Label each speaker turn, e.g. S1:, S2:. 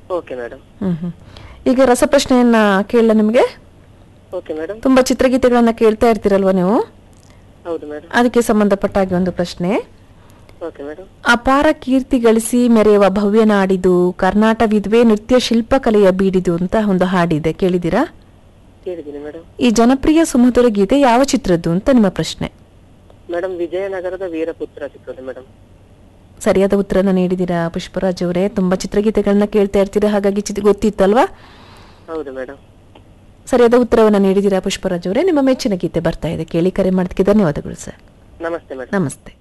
S1: okay madam
S2: ಹ್ಮ್ ಹ್ಮ್ ಈಗ ರಸಪ್ರಶ್ನೆಯನ್ನ ಕೇಳಲ್ಲ ನಿಮಗೆ
S1: ಓಕೆ ಮೇಡಮ್
S2: ತುಂಬಾ ಚಿತ್ರಗೀತೆಗಳನ್ನ ಕೇಳ್ತಾ ಇರ್ತೀರಲ್ವಾ ನೀವು
S1: ಹೌದು ಮೇಡಮ್
S2: ಅದಕ್ಕೆ ಸಂಬಂಧಪಟ್ಟ ಹಾಗೆ ಒಂದು ಪ್ರಶ್ನೆ
S1: ಓಕೆ ಮೇಡಮ್
S2: ಅಪಾರ ಕೀರ್ತಿ ಗಳಿಸಿ ಮೆರೆಯುವ ಭವ್ಯ ನಾಡಿದು ಕರ್ನಾಟ ವಿದ್ವೆ ನೃತ್ಯ ಶಿಲ್ಪಕಲೆಯ ಬೀಡಿದು ಅಂತ ಒಂದು ಹಾಡಿದೆ ಕೇಳಿದಿರಾ
S1: ಕೇಳಿದ್ದೀನಿ ಮೇಡಮ್
S2: ಈ ಜನಪ್ರಿಯ ಸುಮಧುರ ಗೀತೆ ಯಾವ ಚಿತ್ರದ್ದು ಅಂತ ನಿಮ್ಮ ಪ್ರಶ್ನೆ
S1: ಮೇಡಮ್ ವಿಜಯನಗರದ ವೀರಪುತ್ರ ಚಿತ್ರದ ಮೇಡಮ್
S2: ಸರಿಯಾದ ಉತ್ತರನ ನೀಡಿದ್ದೀರಾ ಪುಷ್ಪರಾಜ್ ಅವರೇ ತುಂಬಾ ಚಿತ್ರಗೀತೆಗಳನ್ನ ಕೇಳ್ತಾ ಇರ್ತೀರಾ ಹಾಗಾಗಿ ಚಿತ್ರ ಗೊತ್ತಿತ್ತಲ್ವಾ
S1: ಹೌದು ಮೇಡಮ್
S2: ಸರಿಯಾದ ಉತ್ತರವನ್ನ ನೀಡಿದ್ದೀರಾ ಪುಷ್ಪರಾಜ್ ಅವರೇ ನಿಮ್ಮ ಮೆಚ್ಚಿನ ಗೀತೆ ಬರ್ತಾ ಇದೆ ಕೇಳಿ ಕರೆ ಮಾಡೋದಕ್ಕೆ ಧನ್ಯವಾದಗಳು ಸರ್
S1: ನಮಸ್ತೆ ಮೇಡಮ್
S2: ನಮಸ್ತೆ